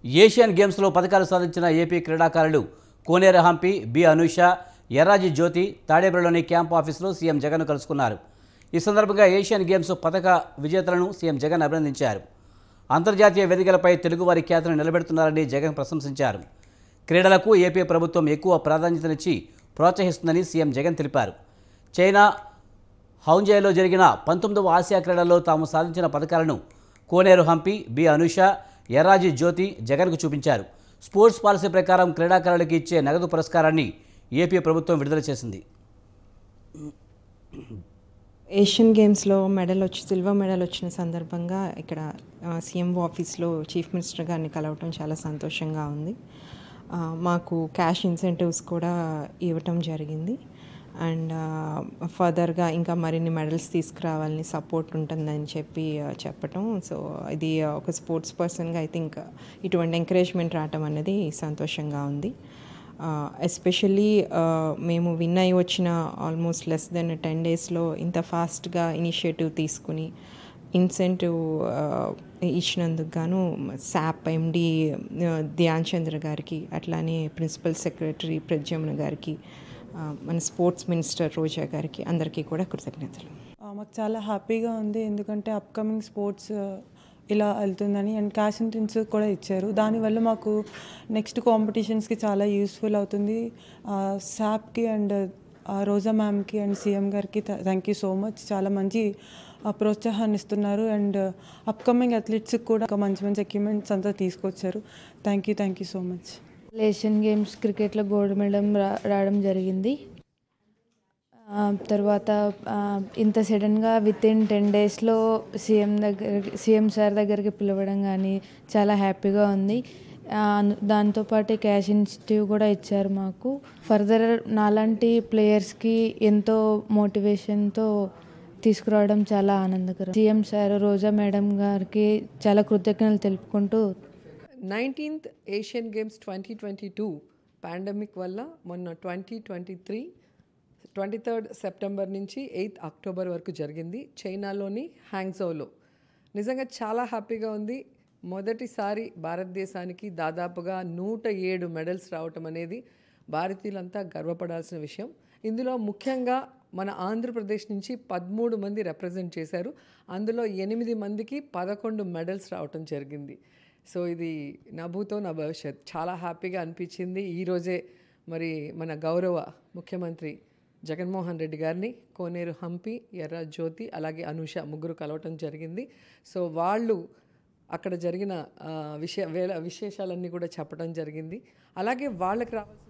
Asian గేమ్స్లో పథకాలు సాధించిన ఏపీ క్రీడాకారులు కోనేరు హంపి బి అనూష ఎర్రాజి జ్యోతి తాడేపల్లిలోని క్యాంప్ ఆఫీసులో సీఎం జగన్ కలుసుకున్నారు ఈ సందర్భంగా ఏషియన్ గేమ్స్ పథక విజేతలను సీఎం జగన్ అభినందించారు అంతర్జాతీయ వేదికలపై తెలుగువారి ఖ్యాతిని నిలబెడుతున్నారని జగన్ ప్రశంసించారు క్రీడలకు ఏపీ ప్రభుత్వం ఎక్కువ ప్రాధాన్యతనిచ్చి ప్రోత్సహిస్తుందని సీఎం జగన్ తెలిపారు చైనా హౌంజేలో జరిగిన పంతొమ్మిదవ ఆసియా క్రీడల్లో తాము సాధించిన పథకాలను కోనేరు హంపి బి అనుష ఎర్రాజి జ్యోతి జగన్కు చూపించారు స్పోర్ట్స్ పాలసీ ప్రకారం క్రీడాకారులకు ఇచ్చే నగదు పురస్కారాన్ని ఏపీ ప్రభుత్వం విడుదల చేసింది ఏషియన్ గేమ్స్లో మెడల్ వచ్చి సిల్వర్ మెడల్ వచ్చిన సందర్భంగా ఇక్కడ సీఎం ఆఫీస్లో చీఫ్ మినిస్టర్ గారిని కలవటం చాలా సంతోషంగా ఉంది ఆ, మాకు క్యాష్ ఇన్సెంటివ్స్ కూడా ఇవ్వటం జరిగింది అండ్ ఫర్దర్గా ఇంకా మరిన్ని మెడల్స్ తీసుకురావాలని సపోర్ట్ ఉంటుందని చెప్పి ఆ, చెప్పటం సో ఇది ఒక స్పోర్ట్స్ పర్సన్గా ఐ థింక్ ఇటువంటి ఎంకరేజ్మెంట్ రావటం అనేది సంతోషంగా ఉంది ఎస్పెషల్లీ మేము విన్ అయి వచ్చిన ఆల్మోస్ట్ లెస్ దెన్ టెన్ డేస్లో ఇంత ఫాస్ట్గా ఇనిషియేటివ్ తీసుకుని ఇన్సెంటివ్ ఇచ్చినందుకు గాను శాప్ ఎండి ధ్యాన్ చంద్ర గారికి అట్లానే ప్రిన్సిపల్ సెక్రటరీ ప్రజ్యమ్న గారికి ఆ, మన స్పోర్ట్స్ మినిస్టర్ రోజా గారికి అందరికీ కూడా కృతజ్ఞతలు ఆ, మాకు చాలా హ్యాపీగా ఉంది ఎందుకంటే అప్కమింగ్ స్పోర్ట్స్ ఇలా వెళ్తుందని అండ్ క్యాష్ ఇంటెన్స్ కూడా ఇచ్చారు దానివల్ల మాకు నెక్స్ట్ కాంపిటీషన్స్కి చాలా యూస్ఫుల్ అవుతుంది శాప్కి అండ్ రోజా మ్యామ్కి అండ్ సీఎం గారికి థ్యాంక్ యూ సో మచ్ చాలా మంచి ఆ, ప్రోత్సాహాన్ని ఇస్తున్నారు అండ్ అప్కమింగ్ అథ్లెట్స్కి కూడా ఒక మంచి మంచి ఎక్విప్మెంట్స్ అంతా తీసుకొచ్చారు thank you thank you so much Asian Games క్రికెట్లో గోల్డ్ మెడల్ రా రావడం జరిగింది ఆ, తర్వాత ఆ, ఇంత సడన్గా విత్ ఇన్ టెన్ డేస్లో సీఎం దగ్గర సీఎం సార్ దగ్గరికి పిలవడం కానీ చాలా హ్యాపీగా ఉంది ఆ, దాంతోపాటు క్యాష్ ఇన్స్టిట్యూట్ కూడా ఇచ్చారు మాకు ఫర్దర్ నాలాంటి ప్లేయర్స్కి ఎంతో మోటివేషన్తో తీసుకురావడం చాలా ఆనందకరం సీఎం సార్ రోజా మేడం గారికి చాలా కృతజ్ఞతలు తెలుపుకుంటూ nineteenth Asian Games twenty twenty two pandemic వల్ల మొన్న twenty twenty three twenty third September నుంచి ఎయిత్ అక్టోబర్ వరకు జరిగింది చైనాలోని హ్యాంగ్జోలో నిజంగా చాలా హ్యాపీగా ఉంది మొదటిసారి భారతదేశానికి దాదాపుగా నూట ఏడు మెడల్స్ రావటం అనేది భారతీయులంతా గర్వపడాల్సిన విషయం ఇందులో ముఖ్యంగా మన ఆంధ్రప్రదేశ్ నుంచి పదమూడు మంది రిప్రజెంట్ చేశారు అందులో ఎనిమిది మందికి పదకొండు మెడల్స్ రావటం జరిగింది సో ఇది నా భూతో నా భవిష్యత్ చాలా హ్యాపీగా అనిపించింది ఈరోజే మరి మన గౌరవ ముఖ్యమంత్రి జగన్మోహన్ రెడ్డి గారిని కోనేరు హంపి ఎర్ర జ్యోతి అలాగే అనూష ముగ్గురు కలవటం జరిగింది సో వాళ్ళు అక్కడ జరిగిన ఆ, విషయ వేల విశేషాలన్నీ కూడా చెప్పడం జరిగింది అలాగే వాళ్ళకి రావాల్సిన